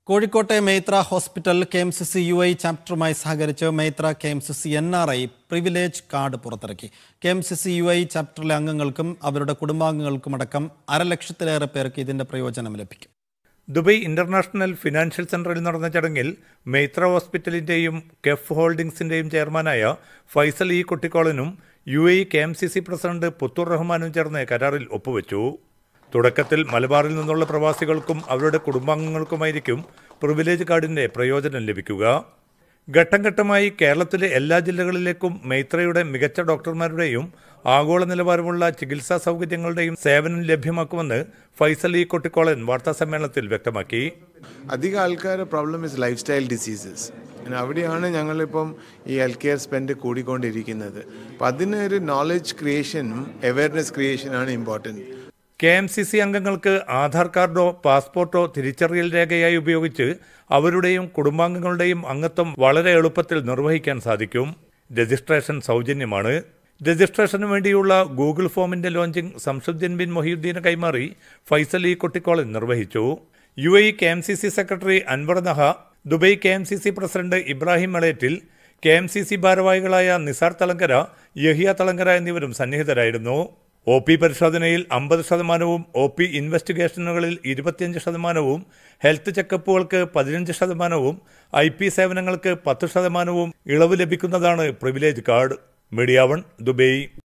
കോഴിക്കോട്ടെ Meitra hospital K M C C U I ചാപ്റ്ററുമായി സഹകരിച്ച് Meitra K M C C N R I privilege card പുറത്തിറക്കി K M C C U I ചാപ്റ്ററിലെ അംഗങ്ങൾക്കും അവരുടെ കുടുംബാംഗങ്ങൾക്കുമടക്കം അരലക്ഷത്തിലേറെ പേർക്ക് ഇതിന്റെ പ്രയോജനം ലഭിക്കും ദുബൈ ഇന്റർനാഷണൽ ഫിനാൻഷ്യൽ സെന്ററിൽ നടന്ന ചടങ്ങിൽ മെയ്ത്ര ഹോസ്പിറ്റലിന്റെയും കെഫ് ഹോൾഡിംഗ്സിന്റെയും ചെയർമാനായ ഫൈസൽ ഇ കുട്ടിക്കോളനും U A K M C C president Puthur റഹ്മാനും ചേർന്ന് കരാറിൽ ഒപ്പുവെച്ചു തുടക്കത്തിൽ മലബാറിൽ നിന്നുള്ള പ്രവാസികൾക്കും അവരുടെ കുടുംബാംഗങ്ങൾക്കുമായിരിക്കും പ്രിവിലേജ് കാർഡിന്റെ പ്രയോജനം ലഭിക്കുക ഘട്ടം ഘട്ടമായി കേരളത്തിലെ എല്ലാ ജില്ലകളിലേക്കും മെയ്ത്രയുടെ മികച്ച ഡോക്ടർമാരുടെയും ആഗോള നിലവാരമുള്ള ചികിത്സാ സൗകര്യങ്ങളുടെയും സേവനം ലഭ്യമാക്കുമെന്ന് ഫൈസൽ ഇ കൊട്ടിക്കോളൻ വാർത്താസമ്മേളനത്തിൽ വ്യക്തമാക്കി അധികം ആൾക്കാരുടെ problem is lifestyle diseases അവിടെയാണ് ഞങ്ങളിപ്പം ഈ ഹെൽത്ത് കെയർ സ്പെൻഡ് കൂടിക്കൊണ്ടിരിക്കുന്നത് അപ്പം അതിനൊരു നോളജ് ക്രിയേഷനും അവയർനെസ് ക്രിയേഷനാണ് important K M C C അംഗങ്ങൾക്ക് ആധാർ കാർഡോ പാസ്പോർട്ടോ തിരിച്ചറിയൽ രേഖയായി ഉപയോഗിച്ച് അവരുടെയും കുടുംബാംഗങ്ങളുടെയും അംഗത്വം വളരെ എളുപ്പത്തിൽ നിർവഹിക്കാൻ സാധിക്കും രജിസ്ട്രേഷൻ സൗജന്യമാണ് രജിസ്ട്രേഷന് വേണ്ടിയുള്ള ഗൂഗിൾ ഫോമിന്റെ ലോഞ്ചിംഗ് സംസുദ്ദീൻ ബിൻ മൊഹീദ്ദീന് കൈമാറി ഫൈസൽ ഇ കൊട്ടിക്കോളൻ നിർവഹിച്ചു U A K M C C secretary Anwar Naha Dubai K M C C president Ibrahim Malayattil K M C C ഭാരവാഹികളായ നിസാർ തളങ്കര യഹിയ തളങ്കര എന്നിവരും സന്നിഹിതരായിരുന്നു ഒ പി പരിശോധനയിൽ അമ്പത് ശതമാനവും ഒ പി ഇൻവെസ്റ്റിഗേഷനുകളിൽ ഇരുപത്തിയഞ്ച് ശതമാനവും ഹെൽത്ത് ചെക്കപ്പുകൾക്ക് പതിനഞ്ച് ശതമാനവും ഐ പി സേവനങ്ങൾക്ക് പത്ത് ശതമാനവും ഇളവ് ലഭിക്കുന്നതാണ് privilege card media one Dubai